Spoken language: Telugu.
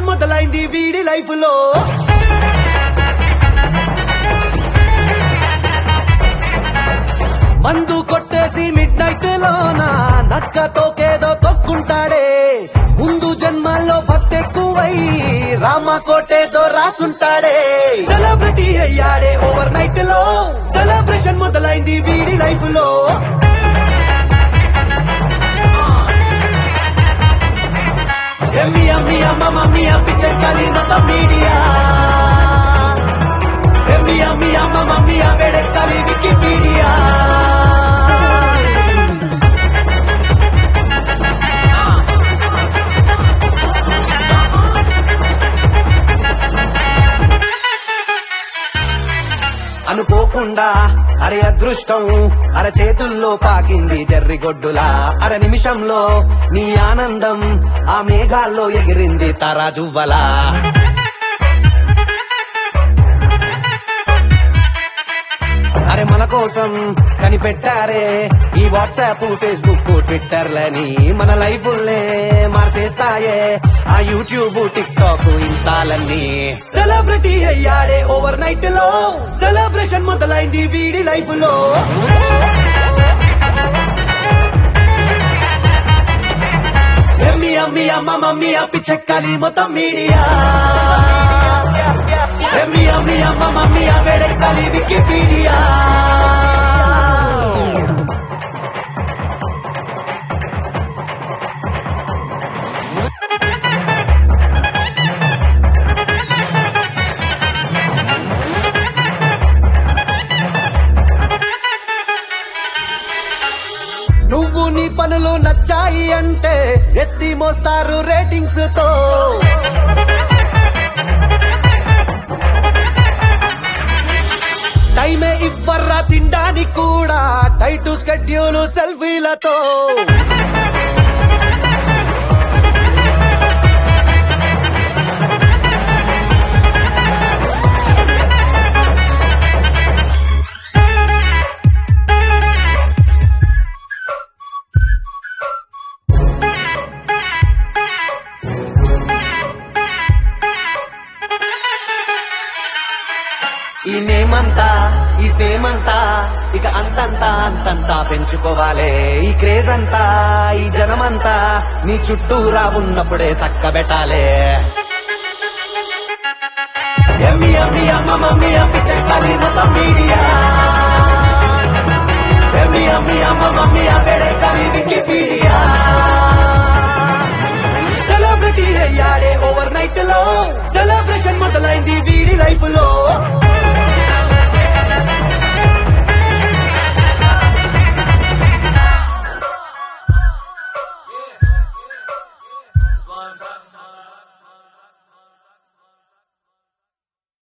మొదలైంది వీడి లైఫ్ లో మందు కొట్టేసి మిడ్ నైట్ లోన నక్కతోకేదో తొక్కుంటాడే ముందు జన్మల్లో భక్తెక్కువై రామ కోటేదో రాసుంటాడే సెలబ్రిటీ అయ్యాడే ఓవర్ నైట్ లో సెలబ్రేషన్ మొదలైంది వీడి లైఫ్ లో ఎమ్మి అమ్మి అమ్మ మమ్మీ అప్పి చెక్కాలి మొత్తం మీడియా ఎమ్మి అమ్మి అమ్మ మమ్మీ వెడెక్కాలి వికీపీడియా అనుకోకుండా అరే అదృష్టం అర చేతుల్లో పాకింది జర్రిగొడ్డులా అర నిమిషంలో నీ ఆనందం ఆ మేఘాల్లో ఎగిరింది తారాజువ్వలా అరే మన కోసం కనిపెట్టారే ఈ వాట్సాప్ ఫేస్బుక్ ట్విట్టర్లని మన లైఫుల్నే మార్చేస్తాయే ఆ యూట్యూబ్ టిక్ టాక్ ఇన్స్టాలన్నీ సెలబ్రిటీ అయ్యాడే ఓవర్ నైట్ లో సెలబ్రేషన్ మొదలైంది వీడి లైఫ్ లో ఎమ్మి అమ్మి అమ్మ మమ్మీ అప్పి చెక్కాలి మొత్తం మీడియా ఎమ్మి అమ్మి అమ్మ మమ్మీ వెడెక్కాలి వికీపీడియా నువ్వు నీ పనులు నచ్చాయి అంటే ఎత్తి మోస్తారు రేటింగ్స్ తో టైమే ఇవ్వర్రా తినడానికి కూడా టైట్ స్కెడ్యూల్ సెల్ఫీలతో ఈ నేమంతా ఈ ఫేమ్ అంతా ఇక అంతంతా అంతంతా పెంచుకోవాలే ఈ క్రేజ్ అంతా ఈ జనమంతా నీ చుట్టూరా ఉన్నప్పుడే సక్క పెట్టాలే ఎమ్మి అమ్మి అమ్మ మమ్మీ అమ్మి చెక్కాలి మొత్తం మీడియా ఎమ్మి అమ్మి అమ్మ మమ్మీ వెడెక్కాలి వికీపీడియా సెలబ్రిటీ అయ్యాడే ఓవర్ నైట్ లో సెలబ్రేషన్ మొదలైంది వీడి లైఫ్ లో